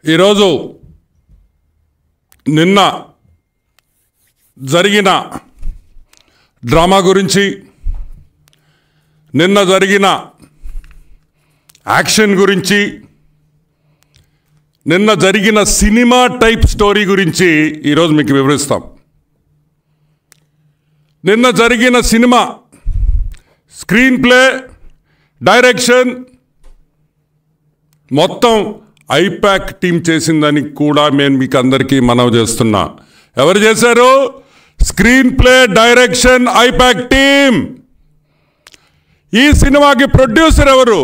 ఈరోజు నిన్న జరిగిన డ్రామా గురించి నిన్న జరిగిన యాక్షన్ గురించి నిన్న జరిగిన సినిమా టైప్ స్టోరీ గురించి ఈరోజు మీకు వివరిస్తాం నిన్న జరిగిన సినిమా స్క్రీన్ ప్లే డైరెక్షన్ మొత్తం ఐపాక్ టీం చేసిందని కూడా నేను మీకు అందరికీ మనవి చేస్తున్నా ఎవరు చేశారు screen play direction IPAC team ఈ సినిమాకి ప్రొడ్యూసర్ ఎవరు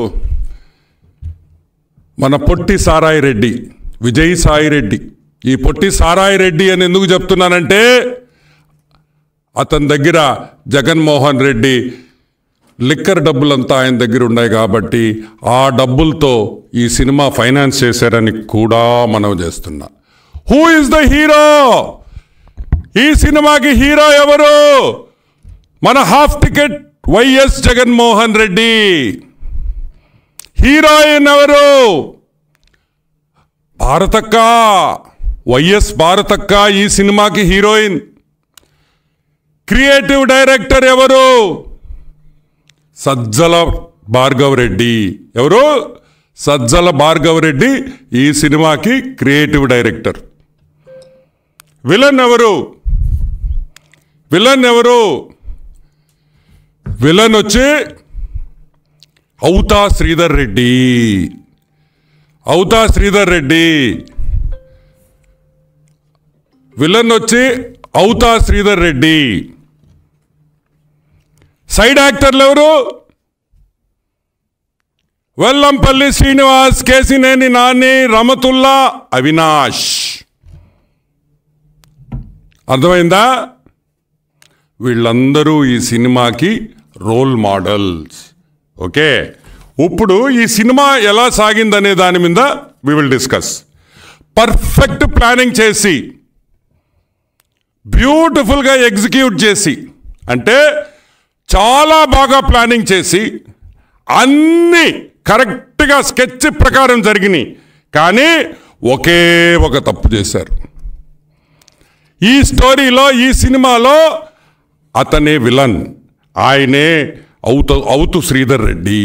మన పొట్టి సారాయి రెడ్డి విజయ్ సాయి రెడ్డి ఈ పొట్టి సారాయి రెడ్డి అని ఎందుకు చెప్తున్నానంటే అతని దగ్గర జగన్మోహన్ రెడ్డి లిక్కర్ డబ్బులంతా ఆయన దగ్గర ఉన్నాయి కాబట్టి ఆ డబ్బులతో ఈ సినిమా ఫైనాన్స్ చేశారని కూడా మనం చేస్తున్నా హూ ఇస్ ద హీరో ఈ సినిమాకి హీరో ఎవరు మన half ticket YS Jaganmohan Reddy heroine ఎవరు భారతక్క వైఎస్ భారతక్క ఈ సినిమాకి హీరోయిన్ క్రియేటివ్ డైరెక్టర్ ఎవరు సజ్జల భార్గవ్ రెడ్డి ఎవరు సజ్జల భార్గవ్ రెడ్డి ఈ సినిమాకి క్రియేటివ్ డైరెక్టర్ విలన్ ఎవరు విలన్ ఎవరు విలన్ వచ్చి అవుతా శ్రీధర్ రెడ్డి అవుతా శ్రీధర్ రెడ్డి విలన్ వచ్చి అవుతా శ్రీధర్ రెడ్డి సైడ్ యాక్టర్లు ఎవరు వెల్లంపల్లి శ్రీనివాస్ కేసినేని నాని రమతుల్లా అవినాష్ అర్థమైందా వీళ్ళందరూ ఈ సినిమాకి రోల్ మోడల్స్ ఓకే ఇప్పుడు ఈ సినిమా ఎలా సాగిందనే దాని మీద we will discuss perfect planning చేసి బ్యూటిఫుల్గా ఎగ్జిక్యూట్ చేసి అంటే చాలా బాగా ప్లానింగ్ చేసి అన్ని కరెక్ట్గా స్కెచ్ ప్రకారం జరిగినాయి కానీ ఒకే ఒక తప్పు చేశారు ఈ స్టోరీలో ఈ సినిమాలో అతనే విలన్ ఆయనే అవుతు అవుతు శ్రీధర్ రెడ్డి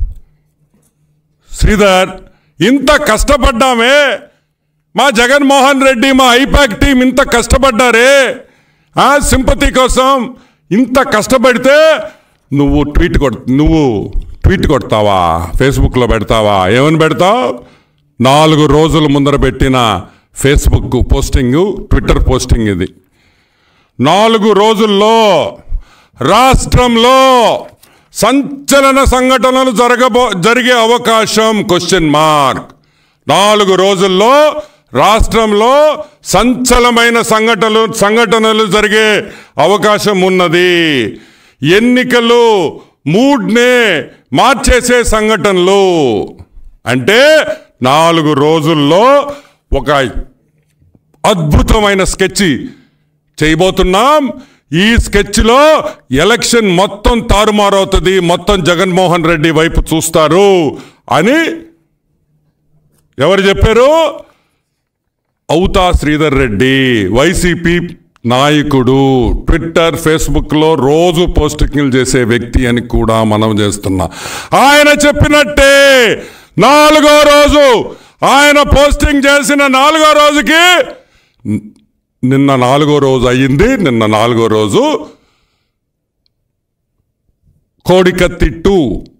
శ్రీధర్ ఇంత కష్టపడ్డామే మా జగన్మోహన్ రెడ్డి మా ఐపాక్ టీం ఇంత కష్టపడ్డారే ఆ సింపతి కోసం ఇంత కష్టపడితే నువ్వు ట్వీట్ కొడ్ నువ్వు ట్వీట్ కొడతావా ఫేస్బుక్లో పెడతావా ఏమని పెడతావు నాలుగు రోజుల ముందర పెట్టిన ఫేస్బుక్ పోస్టింగ్ ట్విట్టర్ పోస్టింగ్ ఇది నాలుగు రోజుల్లో రాష్ట్రంలో సంచలన సంఘటనలు జరగబో జరిగే అవకాశం క్వశ్చన్ మార్క్ నాలుగు రోజుల్లో రాష్ట్రంలో సంచలమైన సంఘటనలు సంఘటనలు జరిగే అవకాశం ఉన్నది ఎన్నికలు మూడ్నే మార్చేసే సంఘటనలు అంటే నాలుగు రోజుల్లో ఒక అద్భుతమైన స్కెచ్ చేయబోతున్నాం ఈ స్కెచ్లో ఎలక్షన్ మొత్తం తారుమారవుతుంది మొత్తం జగన్మోహన్ రెడ్డి వైపు చూస్తారు అని ఎవరు చెప్పారు అవుతా శ్రీధర్ రెడ్డి వైసీపీ నాయకుడు ట్విట్టర్ ఫేస్బుక్లో రోజు పోస్టింగ్లు చేసే వ్యక్తి అని కూడా మనం చేస్తున్నాం ఆయన చెప్పినట్టే నాలుగో రోజు ఆయన పోస్టింగ్ చేసిన నాలుగో రోజుకి నిన్న నాలుగో రోజు అయ్యింది నిన్న నాలుగో రోజు కోడికత్తి టూ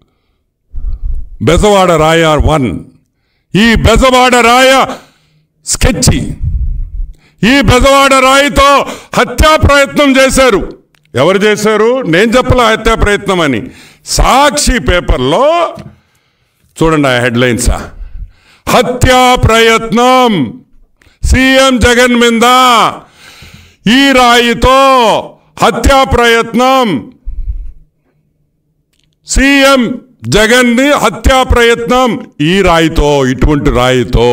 బెజవాడ రాయ వన్ ఈ బెజవాడ రాయ స్కెచ్ ఈ బెజవాడ రాయితో హత్యా ప్రయత్నం చేశారు ఎవరు చేశారు నేను చెప్పలే హత్యా ప్రయత్నం అని సాక్షి పేపర్లో చూడండి ఆ హెడ్లైన్స్ హత్యా ప్రయత్నం సీఎం జగన్ మీద ఈ రాయితో హత్యా ప్రయత్నం సీఎం జగన్ని హత్యా ప్రయత్నం ఈ రాయితో ఇటువంటి రాయితో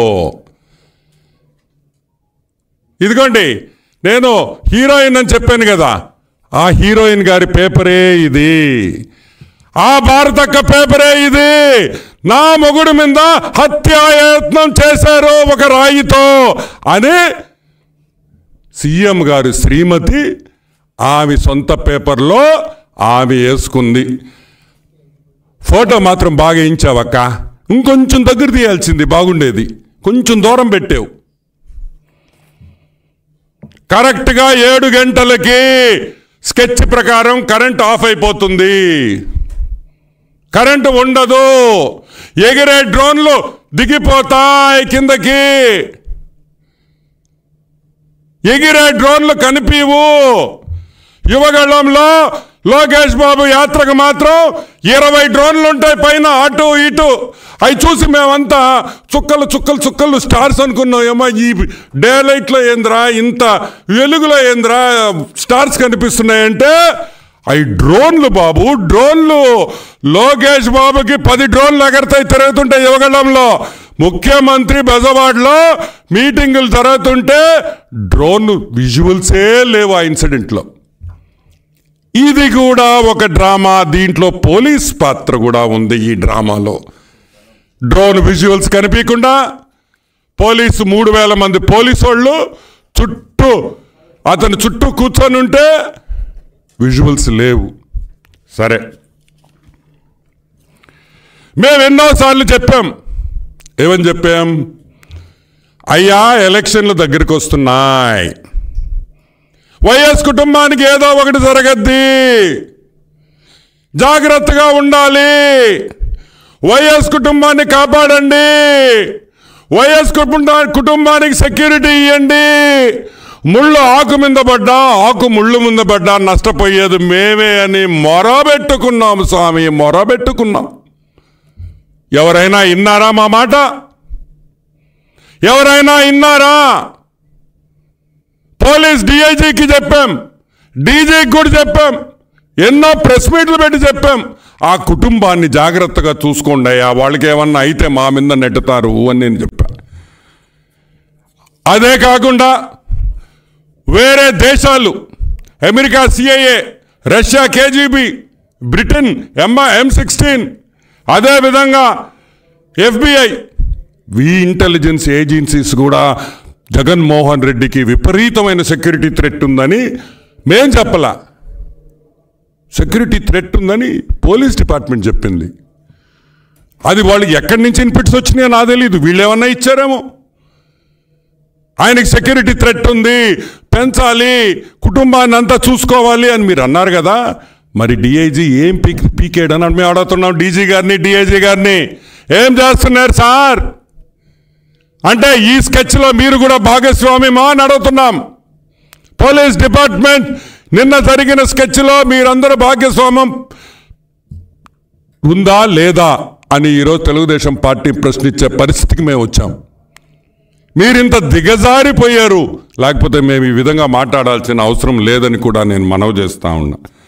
ఇదిగోండి నేను హీరోయిన్ అని చెప్పాను కదా ఆ హీరోయిన్ గారి పేపరే ఇది ఆ భారతక్క పేపరే ఇది నా మొగుడు మీద హత్యాయత్నం చేశారు ఒక రాయితో అని సీఎం గారి శ్రీమతి ఆమె సొంత పేపర్లో ఆమె వేసుకుంది ఫోటో మాత్రం బాగా వేయించావక్క ఇంకొంచెం దగ్గర తీయాల్సింది బాగుండేది కొంచెం దూరం పెట్టావు కరెక్ట్గా ఏడు గంటలకి స్కెచ్ ప్రకారం కరెంట్ ఆఫ్ అయిపోతుంది కరెంటు ఉండదు ఎగిరే డ్రోన్లు దిగిపోతాయి కిందకి ఎగిరే డ్రోన్లు కనిపివు యువగళంలో లోకేష్ బాబు యాత్రకు మాత్రం ఇరవై డ్రోన్లు ఉంటాయి పైన అటు ఇటు అవి చూసి మేమంతా చుక్కలు చుక్కలు చుక్కలు స్టార్స్ అనుకున్నాం ఏమో ఈ డే లైట్లో ఏంద్రా ఇంత వెలుగులో ఏంద్రా స్టార్స్ కనిపిస్తున్నాయంటే అవి డ్రోన్లు బాబు డ్రోన్లు లోకేష్ బాబుకి పది డ్రోన్లు ఎగరతాయి తిరుగుతుంటాయి యువగళంలో ముఖ్యమంత్రి బెజవాడలో మీటింగులు జరుగుతుంటే డ్రోన్ విజువల్సే లేవు ఆ ఇన్సిడెంట్లో ఇది కూడా ఒక డ్రామా దీంట్లో పోలీస్ పాత్ర కూడా ఉంది ఈ డ్రామాలో డ్రోన్ విజువల్స్ కనిపించకుండా పోలీసు మూడు వేల మంది పోలీసు వాళ్ళు చుట్టూ అతని చుట్టూ కూర్చొని ఉంటే విజువల్స్ లేవు సరే మేము ఎన్నోసార్లు చెప్పాం ఏమని చెప్పాం అయ్యా ఎలక్షన్లు దగ్గరికి వస్తున్నాయి వైఎస్ కుటుంబానికి ఏదో ఒకటి జరగద్ది జాగ్రత్తగా ఉండాలి వైఎస్ కుటుంబాన్ని కాపాడండి వైఎస్ కుటుంబా కుటుంబానికి సెక్యూరిటీ ఇవ్వండి ముళ్ళు ఆకు మీద పడ్డా ఆకు ముళ్ళు ముందు పడ్డా నష్టపోయేది మేమే అని మొరబెట్టుకున్నాం స్వామి మొరబెట్టుకున్నాం ఎవరైనా ఇన్నారా మా మాట ఎవరైనా ఇన్నారా పోలీస్ డిఐజీకి చెప్పాం డీజీకి కూడా చెప్పాం ఎన్నో ప్రెస్ మీట్లు పెట్టి చెప్పాం ఆ కుటుంబాన్ని జాగ్రత్తగా చూసుకోండి అయ్యా వాళ్ళకి ఏమన్నా అయితే మా మీద నెట్టుతారు అని నేను చెప్పా అదే కాకుండా వేరే దేశాలు America CIA Russia KGB Britain MI M sixteen అదేవిధంగా ఎఫ్బిఐ వి ఇంటెలిజెన్స్ ఏజెన్సీస్ కూడా జగన్మోహన్ రెడ్డికి విపరీతమైన సెక్యూరిటీ థ్రెట్ ఉందని మేం చెప్పలా సెక్యూరిటీ థ్రెట్ ఉందని పోలీస్ డిపార్ట్మెంట్ చెప్పింది అది వాళ్ళకి ఎక్కడి నుంచి ఇన్పుట్స్ వచ్చినాయో నా తెలియదు వీళ్ళు ఏమన్నా ఇచ్చారేమో ఆయనకి సెక్యూరిటీ థ్రెట్ ఉంది పెంచాలి కుటుంబాన్ని అంతా చూసుకోవాలి అని మీరు అన్నారు కదా మరి డిఐజీ ఏం పీక్ పీకేయడని మేము అడుగుతున్నాం డీజీ గారిని డిఐజీ గారిని ఏం చేస్తున్నారు సార్ అంటే ఈ స్కెచ్లో మీరు కూడా భాగస్వామ్యమా అని అడుగుతున్నాం పోలీస్ డిపార్ట్మెంట్ నిన్న జరిగిన స్కెచ్లో మీరందరూ భాగస్వామ్యం ఉందా లేదా అని ఈరోజు తెలుగుదేశం పార్టీ ప్రశ్నించే పరిస్థితికి మేము వచ్చాం మీరింత దిగజారిపోయారు లేకపోతే మేము ఈ విధంగా మాట్లాడాల్సిన అవసరం లేదని కూడా నేను మనవి చేస్తా ఉన్నా